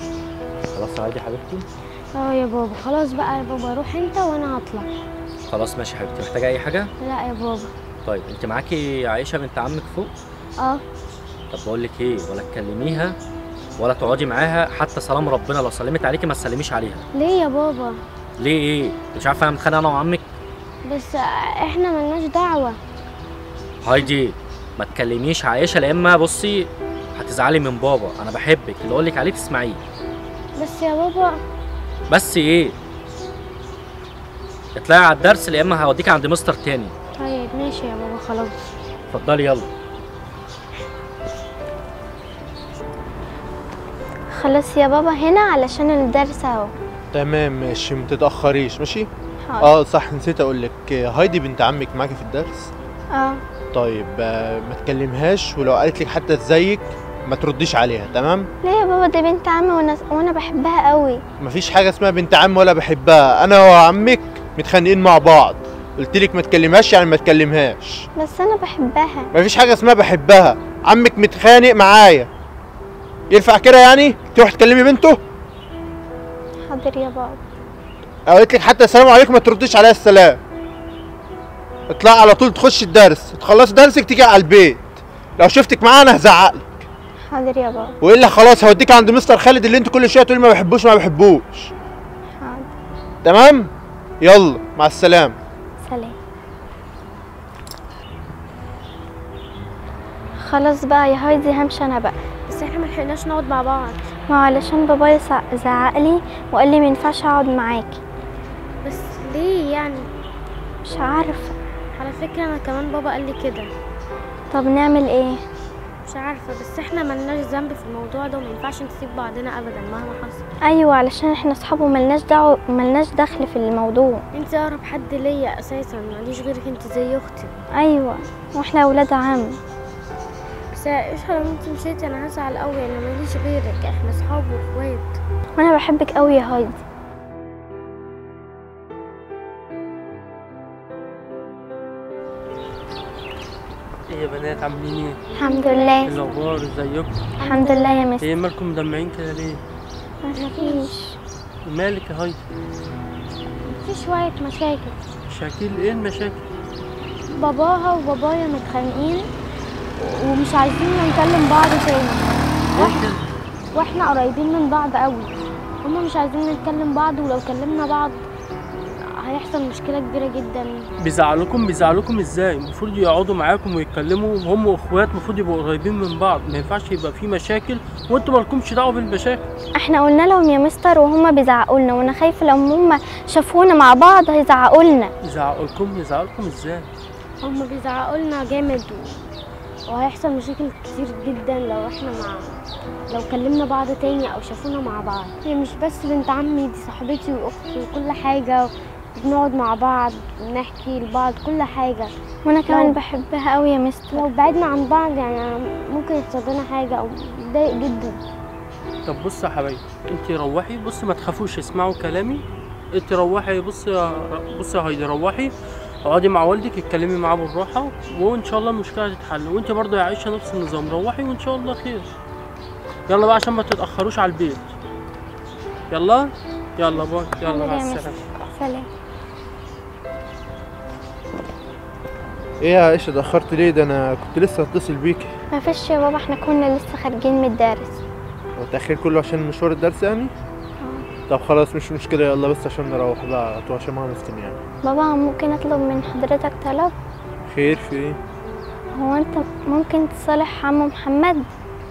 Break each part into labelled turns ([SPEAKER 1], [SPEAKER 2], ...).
[SPEAKER 1] خلاص عادي يا حبيبتي
[SPEAKER 2] اه يا بابا خلاص بقى يا بابا روح انت وانا هطلع
[SPEAKER 1] خلاص ماشي يا حبيبتي محتاجه اي حاجه
[SPEAKER 2] لا يا بابا
[SPEAKER 1] طيب انت معاكي عائشه بنت عمك فوق
[SPEAKER 2] اه
[SPEAKER 1] طب بقول لك ايه ولا تكلميها ولا تقعدي معاها حتى سلام ربنا لو سلمت عليكي ما تسلميش عليها
[SPEAKER 2] ليه يا بابا
[SPEAKER 1] ليه ايه مش عارفه انا متخانق انا وعمك
[SPEAKER 2] بس احنا ملناش دعوة
[SPEAKER 1] هايدي ما تكلميش عائشه لا اما بصي هتزعلي من بابا انا بحبك اللي اقول لك عليه تسمعيه
[SPEAKER 2] بس يا بابا
[SPEAKER 1] بس ايه اطلعي على الدرس لا اما هوديك عند مستر تاني
[SPEAKER 2] طيب ماشي يا بابا خلاص
[SPEAKER 1] اتفضلي يلا
[SPEAKER 2] خلاص يا بابا هنا علشان الدرس اهو
[SPEAKER 3] تمام ماشي متتأخريش ماشي
[SPEAKER 2] حاضر
[SPEAKER 3] اه صح نسيت اقول لك هايدي بنت عمك معاكي في الدرس
[SPEAKER 2] اه
[SPEAKER 3] طيب آه، ما تكلمهاش ولو قالت لك حتى ازيك ما ترديش عليها تمام
[SPEAKER 2] ليه يا بابا دي بنت عمي وانا وانا بحبها قوي
[SPEAKER 3] مفيش حاجه اسمها بنت عم ولا بحبها انا وعمك متخانقين مع بعض قلت لك ما تكلمهاش يعني ما تكلمهاش
[SPEAKER 2] بس انا بحبها
[SPEAKER 3] مفيش حاجه اسمها بحبها عمك متخانق معايا ينفع كده يعني تروح تكلمي بنته
[SPEAKER 2] حاضر يا بابا
[SPEAKER 3] قالت لك حتى السلام عليكم ما ترديش عليها السلام اطلع على طول تخش الدرس تخلصي درسك تيجي على البيت لو شفتك معانا هزعقلك
[SPEAKER 2] حاضر يا بابا
[SPEAKER 3] والا خلاص هوديك عند مستر خالد اللي انت كل شويه تقولي ما بحبوش ما بحبوش
[SPEAKER 2] حاضر
[SPEAKER 3] تمام يلا مع السلامه
[SPEAKER 2] سلام خلاص بقى يا هايدي همشي انا بقى بس احنا ملحقناش نقعد مع بعض ما علشان بابايا زع- زعقلي وقال لي مينفعش اقعد معاكي
[SPEAKER 4] بس ليه يعني
[SPEAKER 2] مش عارفه
[SPEAKER 4] على فكرة انا كمان بابا قال لي كده
[SPEAKER 2] طب نعمل ايه
[SPEAKER 4] مش عارفة بس احنا ملناش ذنب في الموضوع ده وما ينفعش نسيب بعضنا ابدا مهما حصل
[SPEAKER 2] ايوه علشان احنا اصحاب وملناش دعوه ملناش دخل في الموضوع
[SPEAKER 4] انت اقرب حد ليا اساسا ماليش غيرك انت زي اختي
[SPEAKER 2] ايوه واحنا اولاد عم
[SPEAKER 4] بس يا ايش لو انت مشيتي انا هزعل قوي انا ماليش غيرك احنا اصحاب واخوات
[SPEAKER 2] وانا بحبك قوي يا هايدي
[SPEAKER 5] ايه يا بنات عاملين ايه؟
[SPEAKER 2] الحمد
[SPEAKER 5] ايه
[SPEAKER 2] لله
[SPEAKER 5] الاخبار ازيكم؟
[SPEAKER 2] الحمد لله يا مستر
[SPEAKER 5] ايه مالكم مدمعين كده ليه؟
[SPEAKER 2] مفيش
[SPEAKER 5] مالك يا هايدي؟
[SPEAKER 2] في شويه مشاكل
[SPEAKER 5] مشاكل ايه المشاكل؟
[SPEAKER 2] باباها وبابايا متخانقين ومش عايزين نكلم بعض تاني
[SPEAKER 5] ايه كده؟
[SPEAKER 2] واحنا قريبين من بعض قوي هما مش عايزين نتكلم بعض ولو كلمنا بعض هيحصل مشكلة كبيرة جدا
[SPEAKER 5] بيزعلوكم بيزعلوكم ازاي؟ المفروض يقعدوا معاكم ويتكلموا هم واخوات المفروض يبقوا قريبين من بعض ما ينفعش يبقى في مشاكل وانتوا مالكمش دعوه بالمشاكل
[SPEAKER 2] احنا قلنا لهم يا مستر وهما بيزعقوا لنا وانا خايفة لو هما شافونا مع بعض هيزعقوا لنا
[SPEAKER 5] يزعقولكم يزعقولكم ازاي؟
[SPEAKER 4] هما بيزعقوا لنا جامد و... وهيحصل مشاكل كتير جدا لو احنا مع لو كلمنا بعض تاني او شافونا مع بعض هي مش بس بنت عمي دي صاحبتي واختي وكل حاجة بنقعد مع بعض ونحكي لبعض كل حاجة
[SPEAKER 2] وانا كمان
[SPEAKER 4] لو-
[SPEAKER 2] بحبها قوي يا مستر
[SPEAKER 4] لو بعدنا عن بعض يعني ممكن يحصل لنا حاجة او نتضايق جدا
[SPEAKER 5] طب بص يا حبايبي انت روحي بص ما تخافوش اسمعوا كلامي انت روحي بص يا بص يا هايدي روحي اقعدي مع والدك اتكلمي معاه بالراحه وان شاء الله المشكله هتتحل وانت برضه يا عائشه نفس النظام روحي وان شاء الله خير يلا بقى عشان ما تتاخروش على البيت يلا يلا باي يلا مع
[SPEAKER 2] حاضر يا
[SPEAKER 5] السلامه
[SPEAKER 2] سلام
[SPEAKER 3] ايه يا عائشه اتاخرت ليه ده انا كنت لسه هتصل بيكي
[SPEAKER 2] مفيش يا بابا احنا كنا لسه خارجين من الدرس
[SPEAKER 3] هو التاخير كله عشان مشوار الدرس يعني طب خلاص مش مشكله يلا بس عشان نروح بقى انتوا عشان ما مستنيين
[SPEAKER 2] بابا ممكن اطلب من حضرتك طلب
[SPEAKER 3] خير في ايه
[SPEAKER 2] هو انت ممكن تصالح عمو محمد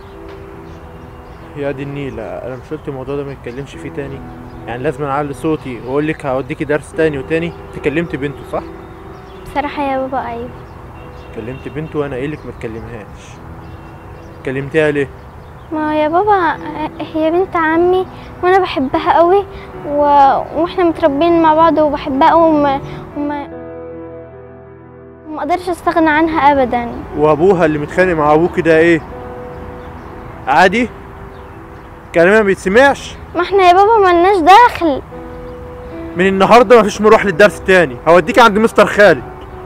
[SPEAKER 3] يا دي النيلة انا مش قلت الموضوع ده ما يتكلمش فيه تاني يعني لازم اعلي صوتي واقول لك هوديكي درس تاني وتاني تكلمت بنته صح
[SPEAKER 2] بصراحة يا بابا ايوه
[SPEAKER 3] كلمت بنته وانا قايل لك ما تكلمهاش كلمتها ليه
[SPEAKER 2] ما يا بابا هي بنت عمي وانا بحبها قوي و... واحنا متربيين مع بعض وبحبها قوي وما وما وما اقدرش استغنى عنها ابدا
[SPEAKER 3] وابوها اللي متخانق مع ابوك ده ايه عادي كلامها ما بيتسمعش
[SPEAKER 2] ما احنا يا بابا ملناش دخل
[SPEAKER 3] من النهارده مفيش مروح للدرس تاني هوديك عند مستر خالد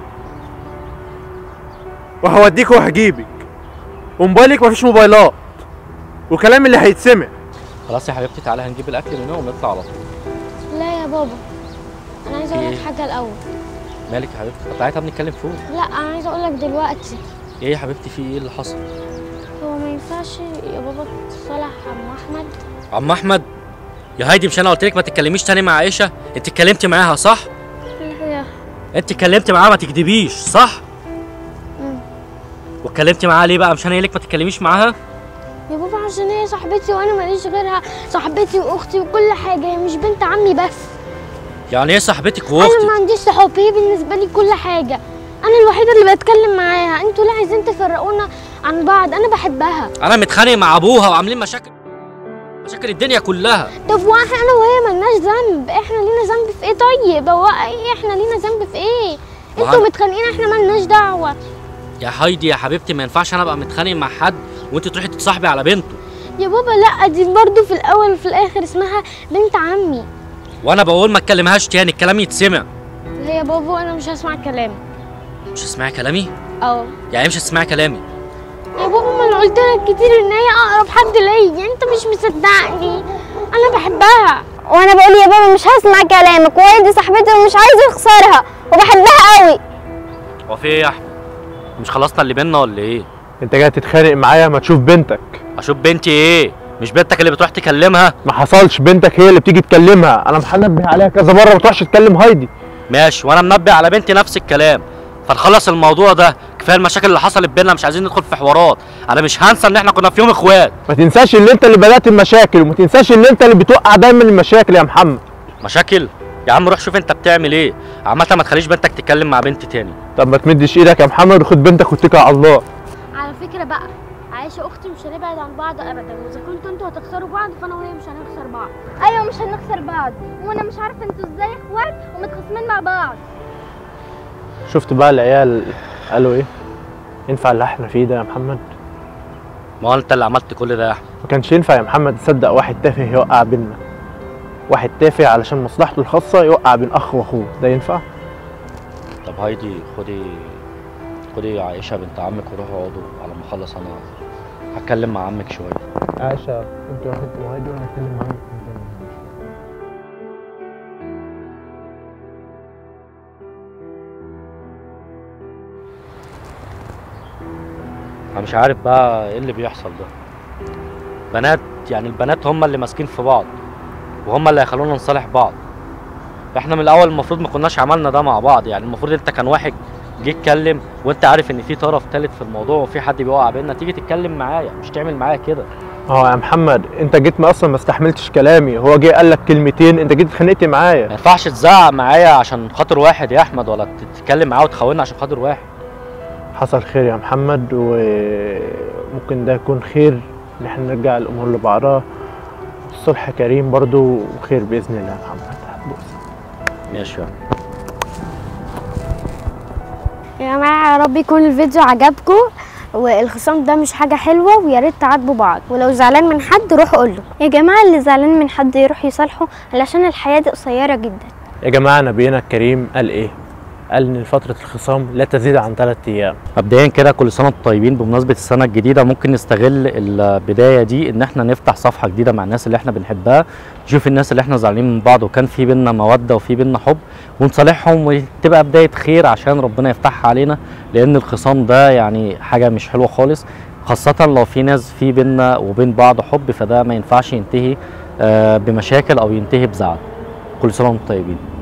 [SPEAKER 3] وهوديك وهجيبك وموبايلك مفيش موبايلات وكلام اللي هيتسمع
[SPEAKER 1] خلاص يا حبيبتي تعالى هنجيب الاكل من هنا ونطلع على طول
[SPEAKER 4] لا يا بابا انا عايزه اقول لك
[SPEAKER 1] إيه؟
[SPEAKER 4] حاجه الاول
[SPEAKER 1] مالك يا حبيبتي طب تعالي طب نتكلم فوق
[SPEAKER 4] لا انا عايزه اقول لك دلوقتي
[SPEAKER 1] ايه يا حبيبتي في ايه اللي حصل
[SPEAKER 4] هو ما ينفعش يا بابا تصالح عم احمد
[SPEAKER 1] عم احمد يا هايدي مش انا قلت لك ما تتكلميش تاني مع عائشه انت اتكلمتي معاها صح
[SPEAKER 4] لا يا
[SPEAKER 1] انت اتكلمتي معاها ما تكدبيش صح
[SPEAKER 4] مم.
[SPEAKER 1] واتكلمتي معاها ليه بقى مش انا قايل لك ما تتكلميش معاها
[SPEAKER 4] يا بابا عشان هي صاحبتي وانا ماليش غيرها صاحبتي واختي وكل حاجه هي مش بنت عمي بس
[SPEAKER 1] يعني ايه صاحبتك
[SPEAKER 4] انا
[SPEAKER 1] واختك
[SPEAKER 4] ما عنديش صحاب هي بالنسبه لي كل حاجه انا الوحيده اللي بتكلم معاها انتوا ليه عايزين تفرقونا عن بعض انا بحبها
[SPEAKER 1] انا متخانق مع ابوها وعاملين مشاكل مشاكل الدنيا كلها
[SPEAKER 4] طب واحنا انا وهي ملناش ذنب احنا لينا ذنب في ايه طيب هو ايه احنا لينا ذنب في ايه انتوا
[SPEAKER 1] وهن-
[SPEAKER 4] متخانقين احنا ملناش دعوه
[SPEAKER 1] يا هايدي يا حبيبتي ما ينفعش انا ابقى متخانق مع حد وانت تروحي تتصاحبي على بنته
[SPEAKER 4] يا بابا لا دي برضو في الاول وفي الاخر اسمها بنت عمي
[SPEAKER 1] وانا بقول ما تكلمهاش تاني الكلام يتسمع
[SPEAKER 4] لا يا بابا انا مش هسمع كلامك
[SPEAKER 1] مش هتسمعي كلامي
[SPEAKER 4] اه
[SPEAKER 1] يعني مش هتسمعي كلامي
[SPEAKER 4] يا بابا ما انا قلت لك كتير ان هي اقرب حد ليا انت مش مصدقني انا بحبها
[SPEAKER 2] وانا بقول يا بابا مش هسمع كلامك وهي دي صاحبتي ومش عايزه اخسرها وبحبها قوي
[SPEAKER 1] هو في ايه يا احمد مش خلصنا اللي بينا ولا ايه
[SPEAKER 3] انت جاي تتخانق معايا ما تشوف بنتك
[SPEAKER 1] اشوف بنتي ايه مش بنتك اللي بتروح تكلمها
[SPEAKER 3] ما حصلش بنتك هي اللي بتيجي تكلمها انا محنبه عليها كذا مره ما تروحش تكلم هايدي
[SPEAKER 1] ماشي وانا منبه على بنتي نفس الكلام فنخلص الموضوع ده كفايه المشاكل اللي حصلت بينا مش عايزين ندخل في حوارات انا مش هنسى ان احنا كنا في يوم اخوات
[SPEAKER 3] ما تنساش ان انت اللي بدات المشاكل وما تنساش ان انت اللي بتوقع دايما المشاكل يا محمد
[SPEAKER 1] مشاكل يا عم روح شوف انت بتعمل ايه عامه ما تخليش بنتك تتكلم مع بنت تاني
[SPEAKER 3] طب ما تمدش ايدك يا محمد وخد بنتك واتكل على الله
[SPEAKER 4] على فكره بقى عايشه اختي مش هنبعد عن بعض ابدا واذا كنتوا انتوا هتخسروا بعض فانا وهي مش هنخسر بعض
[SPEAKER 2] ايوه مش هنخسر بعض وانا مش عارفه انتوا ازاي اخوات ومتخاصمين مع بعض
[SPEAKER 3] شفت بقى العيال قالوا ايه ينفع اللي احنا فيه ده يا محمد
[SPEAKER 1] ما هو انت اللي عملت كل ده يا احمد
[SPEAKER 3] ما كانش ينفع يا محمد تصدق واحد تافه يوقع بينا واحد تافه علشان مصلحته الخاصه يوقع بين اخ واخوه ده ينفع
[SPEAKER 1] طب هايدي خدي خدي عائشه بنت عمك وروحوا اقعدوا على ما اخلص انا هتكلم مع عمك شويه
[SPEAKER 3] عائشه انت واحد وهايدي وانا هتكلم معاك
[SPEAKER 1] انا مش عارف بقى ايه اللي بيحصل ده بنات يعني البنات هم اللي ماسكين في بعض وهم اللي هيخلونا نصالح بعض احنا من الاول المفروض ما كناش عملنا ده مع بعض يعني المفروض انت كان واحد جه اتكلم وانت عارف ان في طرف تالت في الموضوع وفي حد بيوقع بيننا تيجي تتكلم معايا مش تعمل معايا كده
[SPEAKER 3] اه يا محمد انت جيت ما اصلا ما استحملتش كلامي هو جه قال لك كلمتين انت جيت اتخانقت
[SPEAKER 1] ما
[SPEAKER 3] معايا
[SPEAKER 1] ينفعش تزعق معايا عشان خاطر واحد يا احمد ولا تتكلم معاه وتخوننا عشان خاطر واحد
[SPEAKER 3] حصل خير يا محمد وممكن ده يكون خير ان احنا نرجع الامور لبعضها الصلح كريم برضو وخير باذن الله يا محمد بص.
[SPEAKER 1] ماشي يا عم.
[SPEAKER 4] يا جماعه يا رب يكون الفيديو عجبكم والخصام ده مش حاجه حلوه ويا ريت تعاتبوا بعض ولو زعلان من حد روح قول له
[SPEAKER 2] يا جماعه اللي زعلان من حد يروح يصالحه علشان الحياه دي قصيره جدا
[SPEAKER 3] يا جماعه نبينا الكريم قال ايه قال ان فتره الخصام لا تزيد عن ثلاثة ايام
[SPEAKER 1] مبدئيا كده كل سنه وانتم طيبين بمناسبه السنه الجديده ممكن نستغل البدايه دي ان احنا نفتح صفحه جديده مع الناس اللي احنا بنحبها نشوف الناس اللي احنا زعلانين من بعض وكان في بينا موده وفي بينا حب ونصالحهم وتبقى بدايه خير عشان ربنا يفتحها علينا لان الخصام ده يعني حاجه مش حلوه خالص خاصه لو في ناس في بينا وبين بعض حب فده ما ينفعش ينتهي آه، بمشاكل او ينتهي بزعل كل سنه وانتم طيبين